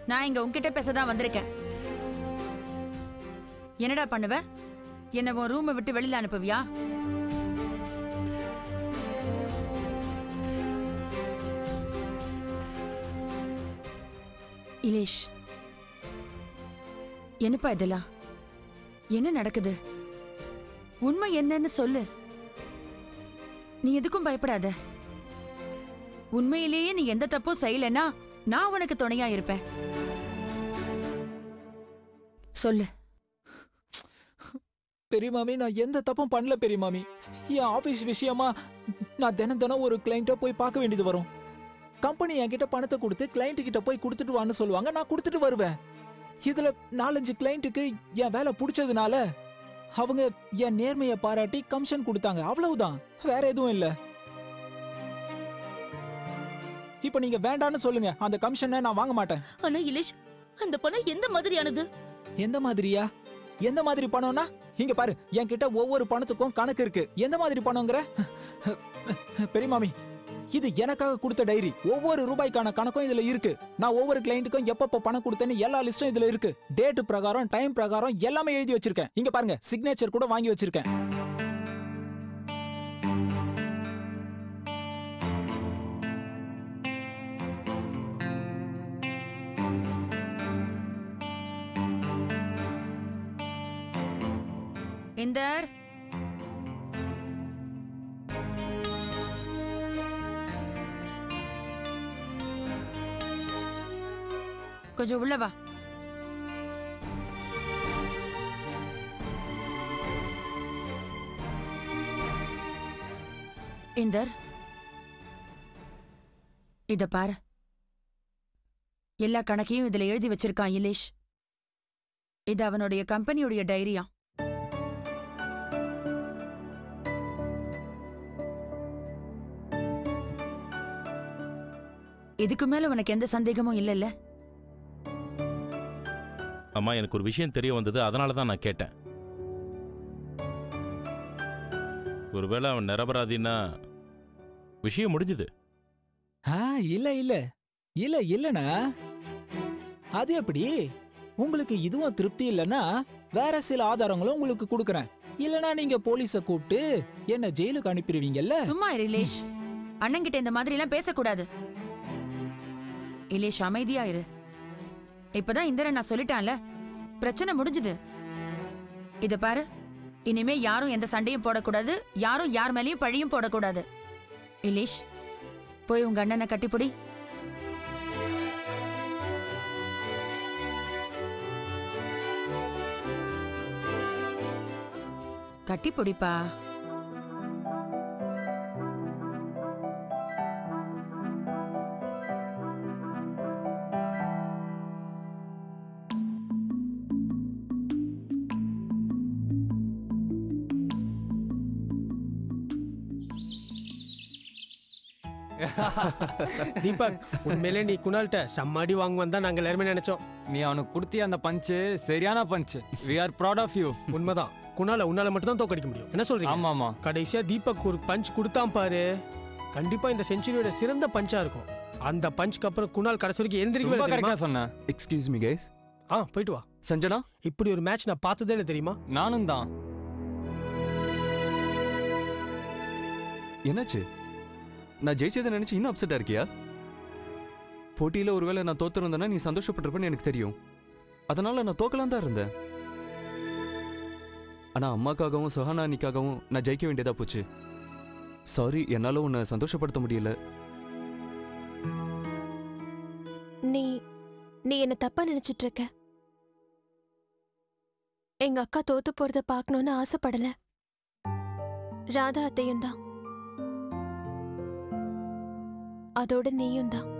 நான் இங்க உன்கிட்ட பேச தான் வந்திருக்கேன் என்னடா பண்ணுவ என்ன உன் ரூமை விட்டு வெளியில அனுப்புவியா இலேஷ் என்னப்பா இதெல்லாம் என்ன நடக்குது உண்மை என்னன்னு சொல்லு நீ எதுக்கும் பயப்படாத உண்மையிலேயே நீ எந்த தப்பும் செய்யலனா நான் உனக்கு துணையா இருப்பேன் சொல்லு பெரிய மாமி நான் எந்த தப்பும் பண்ணல பெரிய மாமி என் ஆபீஸ் விஷயமா நான் தினம் தினம் ஒரு கிளைண்ட்டை போய் பார்க்க வேண்டியது வரும் கம்பெனி என்கிட்ட பணத்தை கொடுத்து கிளைண்ட் கிட்ட போய் கொடுத்துட்டு வான்னு சொல்லுவாங்க நான் கொடுத்துட்டு வருவேன் இதுல நாலஞ்சு கிளைண்ட்டுக்கு என் வேலை பிடிச்சதுனால அவங்க என் நேர்மையை பாராட்டி கமிஷன் கொடுத்தாங்க அவ்வளவுதான் வேற எதுவும் இல்ல இப்ப நீங்க வேண்டான்னு சொல்லுங்க அந்த கமிஷனை நான் வாங்க மாட்டேன் ஆனா இலேஷ் அந்த பணம் எந்த மாதிரியானது எந்த மாதிரியா எந்த மாதிரி பணம்னா இங்க பாரு என்கிட்ட ஒவ்வொரு பணத்துக்கும் கணக்கு இருக்கு எந்த மாதிரி பணங்கிற பெரியமாமி இது எனக்காக கொடுத்த டைரி ஒவ்வொரு ரூபாய்க்கான கணக்கும் இதுல இருக்கு நான் ஒவ்வொரு கிளைண்ட்டுக்கும் எப்பப்ப பணம் கொடுத்தேன்னு எல்லா லிஸ்டும் இதுல இருக்கு டேட் பிரகாரம் டைம் பிரகாரம் எல்லாமே எழுதி வச்சிருக்கேன் இங்க பாருங்க சிக்னேச்சர் கூட வாங்கி வச்சிருக்கேன் இந்தர் கொஞ்சம் உள்ள வா இந்தர் இத பாரு எல்லா கணக்கையும் இதுல எழுதி வச்சிருக்கான் இலேஷ் இது அவனுடைய கம்பெனியுடைய டைரியா இதுக்கு மேல உனக்கு எந்த சந்தேகமும் இல்லைல்ல அம்மா எனக்கு ஒரு விஷயம் தெரிய வந்தது அதனால தான் நான் கேட்டேன் ஒருவேளை அவன் நிரபராதின்னா விஷயம் முடிஞ்சுது ஆ இல்ல இல்ல இல்ல இல்லனா அது எப்படி உங்களுக்கு இதுவும் திருப்தி இல்லனா வேற சில ஆதாரங்களும் உங்களுக்கு கொடுக்கறேன் இல்லனா நீங்க போலீஸ கூப்பிட்டு என்ன ஜெயிலுக்கு அனுப்பிடுவீங்கல்ல சும்மா இரு இலேஷ் அண்ணங்கிட்ட இந்த மாதிரி எல்லாம் பேசக்கூடாது இலேஷ் அமைதியா இரு இப்பதான் இந்திரன் நான் சொல்லிட்டான்ல பிரச்சனை முடிஞ்சுது இத பாரு இனிமே யாரும் எந்த சண்டையும் போடக்கூடாது யாரும் யார் மேலயும் பழியும் போடக்கூடாது இலேஷ் போய் உங்க அண்ணனை கட்டிப்புடி கட்டிப்புடிப்பா தீபக் உண்மையிலே நீ குணால்கிட்ட செம்மாடி வாங்குவான் தான் நாங்க எல்லாருமே நினைச்சோம் நீ அவனுக்கு கொடுத்திய அந்த பஞ்சு சரியான பஞ்சு we are proud of you உண்மைதான் குணால உன்னால மட்டும் தான் தோக்கடிக்க முடியும் என்ன சொல்றீங்க ஆமாமா கடைசியா தீபக் ஒரு பஞ்ச் கொடுத்தான் பாரு கண்டிப்பா இந்த செஞ்சுரியோட சிறந்த பஞ்சா இருக்கும் அந்த பஞ்சுக்கு அப்புறம் குணால் கடைசி வரைக்கும் ரொம்ப எந்திரிக்கவே தெரியுமா கரெக்டா சொன்னேன் எக்ஸ்கியூஸ் மீ கைஸ் ஆ போயிட்டு வா சஞ்சனா இப்படி ஒரு மேட்ச் நான் பார்த்ததே இல்லை தெரியுமா நானும் தான் என்னாச்சு நான் ஜெயிச்சதை நினைச்சு இன்னும் அப்செட்டா இருக்கியா போட்டியில ஒருவேளை நான் தோத்துருந்தேன்னா நீ சந்தோஷப்பட்டிருப்பேன்னு எனக்கு தெரியும் அதனால நான் தோக்கலாம் தான் இருந்தேன் ஆனா அம்மாக்காகவும் சுஹானா அண்ணிக்காகவும் நான் ஜெயிக்க வேண்டியதா போச்சு சாரி என்னால உன்னை சந்தோஷப்படுத்த முடியல நீ நீ என்ன தப்பா நினைச்சிட்டு இருக்க எங்க அக்கா தோத்து போறத பார்க்கணும்னு ஆசைப்படல ராதா அத்தையும் தான் அதோட நீயும் தான்